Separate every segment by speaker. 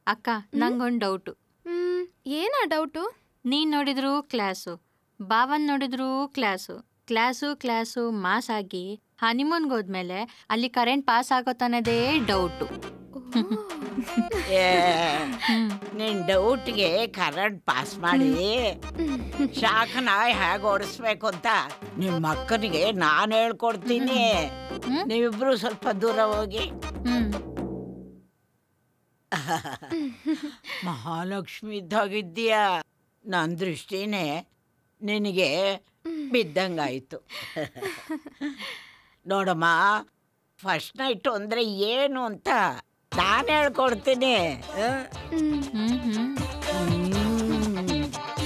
Speaker 1: ಅಕ್ಕ ನಂಗೊಂದು ಡೌಟು
Speaker 2: ಹ್ಮ್ ಏನಾ ಡೌಟು
Speaker 1: ನೀನ್ ನೋಡಿದ್ರು ಕ್ಲಾಸು ಬಾವನ್ ನೋಡಿದ್ರು ಕ್ಲಾಸು ಕ್ಲಾಸು ಕ್ಲಾಸು ಮಾಸ್ ಆಗಿ ಹನಿಮೂನ್ಗೆ ಹೋದ್ಮೇಲೆ ಅಲ್ಲಿ ಕರೆಂಟ್ ಪಾಸ್ ಆಗೋತನ್ನೋದೇ ಡೌಟು
Speaker 3: ಏ, ನಿನ್ ಡೌಟ್ಗೆ ಕರೆಂಟ್ ಪಾಸ್ ಮಾಡಿ ಶಾಖನ ಹೇಗೆ ಓಡಿಸ್ಬೇಕು ಅಂತ ನಿಮ್ಮ ಅಕ್ಕನಿಗೆ ನಾನು ಹೇಳ್ಕೊಡ್ತೀನಿ
Speaker 1: ಹ್ಮ್?
Speaker 3: ನೀವಿಬ್ರು ಸ್ವಲ್ಪ ದೂರ ಹೋಗಿ
Speaker 1: ಹ್ಮ್
Speaker 3: ಮಹಾಲಕ್ಷ್ಮಿ ಇದ್ದಾಗಿದ್ದೀಯ ನನ್ನ ದೃಷ್ಟಿನೇ ನಿನಗೆ ಬಿದ್ದಂಗಾಯ್ತು ನೋಡಮ್ಮ ಫಸ್ಟ್ ನೈಟ್ ಅಂದ್ರೆ ಏನು ಅಂತ ನಾನು ಹೇಳ್ಕೊಡ್ತೀನಿ ಹ?
Speaker 2: ಹ್ಮ್
Speaker 1: ಹ್ಮ್ ಹ್ಮ್
Speaker 3: ಹ್ಮ್.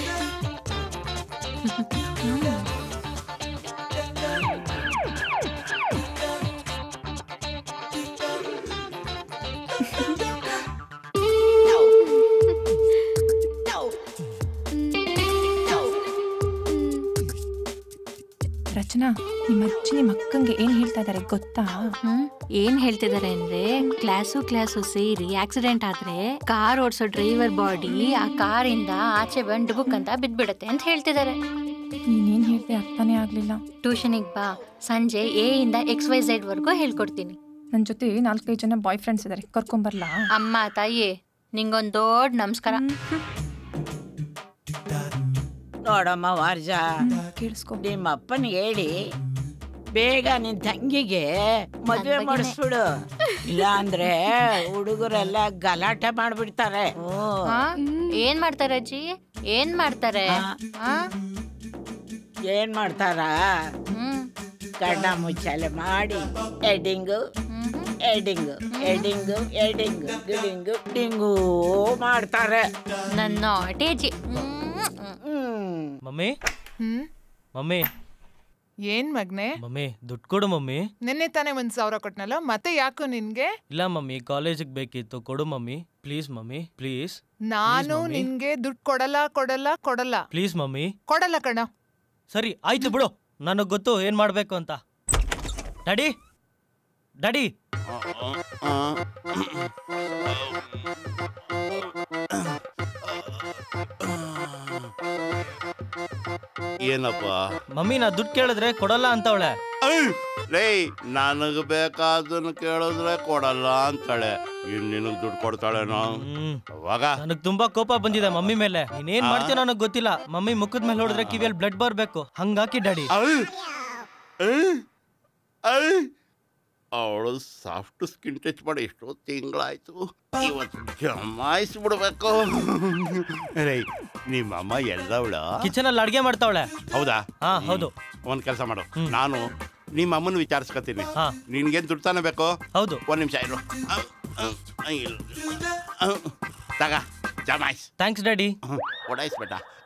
Speaker 4: ರಚನಾ ನಿಮ್ಮ ಅಜ್ಜಿ ನಿಮ್ಮ ಅಕ್ಕಂಗೆ ಏನ್ ಹೇಳ್ತಾ ಇದಾರೆ ಗೊತ್ತಾ
Speaker 1: ಹ್ಮ್ ಏನ್ ಹೇಳ್ತಿದಾರೆ ಅಂದ್ರೆ ಕ್ಲಾಸು ಕ್ಲಾಸು ಸೇರಿ ಆಕ್ಸಿಡೆಂಟ್ ಆದ್ರೆ ಕಾರ್ ಓಡಿಸೋ ಡ್ರೈವರ್ ಬಾಡಿ ಆ ಕಾರಿಂದ ಆಚೆ ಬಂದು ಬುಕ್ ಅಂತ ಬಿದ್ಬಿಡತ್ತೆ ಅಂತ ಹೇಳ್ತಿದಾರೆ
Speaker 4: ನೀನೇನ್ ಹೇಳ್ದೆ ಅರ್ಥನೇ ಆಗ್ಲಿಲ್ಲ
Speaker 1: ಟ್ಯೂಷನಿಗೆ ಬಾ ಸಂಜೆ ಎ ಇಂದ ಎಕ್ಸ್ ವೈ ಝೆಡ್ ವರ್ಗೂ ಹೇಳ್ಕೊಡ್ತೀನಿ
Speaker 4: ನನ್ ಜೊತೆ ನಾಲ್ಕೈದು ಜನ ಬಾಯ್ ಫ್ರೆಂಡ್ಸ್ ಇದಾರೆ ಕರ್ಕೊಂಬರ್ಲಾ
Speaker 1: ಅಮ್ಮ ತಾಯಿ ನಿಂಗೊಂದ್ ದೊಡ್ಡ ನಮಸ್ಕಾರ
Speaker 3: ನೋಡಮ್ಮ ವಾರ್ಜ
Speaker 4: ಕೇಳಿಸ್ಕೊ
Speaker 3: ನಿಮ್ಮ ಅಪ್ಪನಿಗೆ ಹೇಳಿ ಬೇಗ ನಿನ್ ತಂಗಿಗೆ ಮದುವೆ
Speaker 1: ನನ್ ಬಗ್ಗೆನೇ.
Speaker 3: ಮಾಡಿಸ್ಬಿಡು ಇಲ್ಲ ಅಂದ್ರೆ ಹುಡುಗರೆಲ್ಲ ಗಲಾಟೆ ಮಾಡ್ಬಿಡ್ತಾರೆ ಹ್ಮ್.
Speaker 1: ಹಾ? ಏನ್ ಮಾಡ್ತಾರೆ ಅಜ್ಜಿ ಏನ್ ಮಾಡ್ತಾರೆ
Speaker 3: ಆ?
Speaker 1: ಆ?
Speaker 3: ಏನ್ ಮಾಡ್ತಾರ
Speaker 1: ಹ್ಮ್
Speaker 3: ಕಣ್ಣ ಮುಚ್ಚಾಲೆ ಮಾಡಿ ಎಡಿಂಗು
Speaker 1: ಹ್ಮ್
Speaker 3: ಎಡಿಂಗು ಎಡಿಂಗು ಎಡಿಂಗು ಗಿಡಿಂಗು ಡಿಂಗು ಮಾಡ್ತಾರೆ
Speaker 1: ನನ್ನ ನಾಟಿ ಅಜ್ಜಿ ಹ್ಮ್, ಹ್ಮ್.
Speaker 3: ಹ್ಮ್
Speaker 5: ಮಮ್ಮಿ
Speaker 6: ಹ್ಮ್
Speaker 5: ಮಮ್ಮಿ
Speaker 6: ಏನ್ ಮಗ್ನೆ
Speaker 5: ಮಮ್ಮಿ ದುಡ್ಡು ಕೊಡು ಮಮ್ಮಿ
Speaker 6: ನಿನ್ನೆ ತಾನೇ ಒಂದ್ ಸಾವಿರ ಕೊಟ್ನಲ್ಲ ಮತ್ತೆ ಯಾಕೋ ನಿನ್ಗೆ
Speaker 5: ಇಲ್ಲ ಮಮ್ಮಿ ಕಾಲೇಜಿಗೆ ಬೇಕಿತ್ತು ಕೊಡು ಮಮ್ಮಿ ಪ್ಲೀಸ್ ಮಮ್ಮಿ ಪ್ಲೀಸ್
Speaker 6: ನಾನು
Speaker 5: mummy.
Speaker 6: ನಿನ್ಗೆ ದುಡ್ಡು ಕೊಡಲ್ಲ ಕೊಡಲ್ಲ ಕೊಡಲ್ಲ
Speaker 5: ಪ್ಲೀಸ್ ಮಮ್ಮಿ
Speaker 6: ಕೊಡಲ್ಲ ಕಣ
Speaker 5: ಸರಿ ಆಯ್ತು ಬಿಡು ನನಗೆ ಗೊತ್ತು ಏನು ಮಾಡಬೇಕು ಅಂತ ಡ್ಯಾಡಿ ಡ್ಯಾಡಿ
Speaker 7: ಏನಪ್ಪ
Speaker 5: ಮಮ್ಮಿ ನಾ ದುಡ್ಡು ಕೇಳಿದ್ರೆ ಕೊಡಲ್ಲ ಅಂತವಳೆ
Speaker 7: ಲೇ ನನಗ್ ಬೇಕಾದನ್ನ ಕೇಳಿದ್ರೆ ಕೊಡಲ್ಲ ಅಂತಾಳೆ ಇನ್ ನಿನಗ್ ದುಡ್ಡು ಕೊಡ್ತಾಳೇನೋ
Speaker 5: ಹ್ಮ್
Speaker 7: ಅವಾಗ
Speaker 5: ನನಗೆ ತುಂಬಾ ಕೋಪ ಬಂದಿದೆ ಮಮ್ಮಿ ಮೇಲೆ ನೀನೇನ್
Speaker 7: ಆ?
Speaker 5: ಮಾಡ್ತೀಯ ನನಗೆ ಗೊತ್ತಿಲ್ಲ ಮಮ್ಮಿ ಮುಖದ ಮೇಲೆ ಹೊಡೆದ್ರೆ ಕಿವಿಯಲ್ಲಿ ಬ್ಲಡ್ ಬರ್ಬೇಕು ಹಂಗಾಕಿ ಡ್ಯಾಡಿ
Speaker 7: ಅವಳು ಸಾಫ್ಟ್ ಸ್ಕಿನ್ ಟಚ್ ಮಾಡಿ ಎಷ್ಟೋ ತಿಂಗಳಾಯ್ತು ಇವತ್ತು ಜಮಾಯಿಸ್ಬಿಡ್ಬೇಕು ರೈ ನಿಮ್ಮಮ್ಮ ಎಲ್ಲವಳ
Speaker 5: ಕಿಚನ್ ಅಲ್ಲಿ ಅಡ್ಗೆ ಮಾಡ್ತಾವಳೆ
Speaker 7: ಹೌದಾ
Speaker 5: ಹಾ, ಹೌದು.
Speaker 7: ಒಂದ್ ಕೆಲಸ ಮಾಡು
Speaker 5: ಹ್ಮ್.
Speaker 7: ನಾನು ನಿಮ್ಮ ಅಮ್ಮನ ವಿಚಾರಿಸ್ಕೊತೀನಿ
Speaker 5: ಹಾ
Speaker 7: ನಿನ್ಗೇನ್ ದುಡ್ಡು ತಾನೇ ಬೇಕು
Speaker 5: ಹೌದು
Speaker 7: ಒಂದ್ ನಿಮಿಷ ಇರು ಅಹ್, ಅಹ್, ಅಹ್, ಇಲ್ಲ. ಅಹ್, ತಗ ಜಮಾಯಿಸ್
Speaker 5: ಥ್ಯಾಂಕ್ಸ್ ಡ್ಯಾಡಿ
Speaker 7: ಒಡಾಯಿಸ್ಬೇಟ